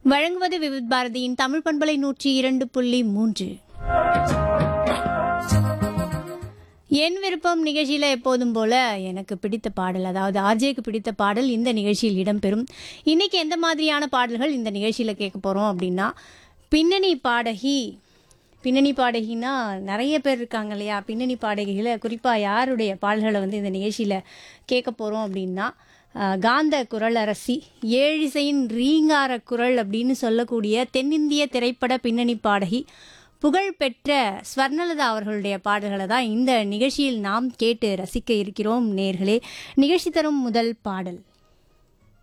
வழங்குவது விவித் பாரதியின் தமிழ் பண்பலை நூற்றி இரண்டு புள்ளி மூன்று என் விருப்பம் நிகழ்ச்சியில் எப்போதும் போல எனக்கு பிடித்த பாடல் அதாவது ஆர்ஜேக்கு பிடித்த பாடல் இந்த நிகழ்ச்சியில் இடம்பெறும் இன்னைக்கு எந்த மாதிரியான பாடல்கள் இந்த நிகழ்ச்சியில் கேட்க போகிறோம் அப்படின்னா பின்னணி பாடகி பின்னணி பாடகினா நிறைய பேர் இருக்காங்க இல்லையா பின்னணி பாடகிகளை குறிப்பாக யாருடைய பாடல்களை வந்து இந்த நிகழ்ச்சியில் கேட்க போகிறோம் அப்படின்னா அஹ், காந்த குரல் அரசி ஏழிசையின் ரீங்கார குரல் அப்படின்னு சொல்லக்கூடிய தென்னிந்திய திரைப்பட பின்னணி பாடகி புகழ்பெற்ற ஸ்வர்ணலதா அவர்களுடைய பாடல்களை தான் இந்த நிகழ்ச்சியில் நாம் கேட்டு ரசிக்க இருக்கிறோம் நேர்களே நிகழ்ச்சி தரும் முதல் பாடல்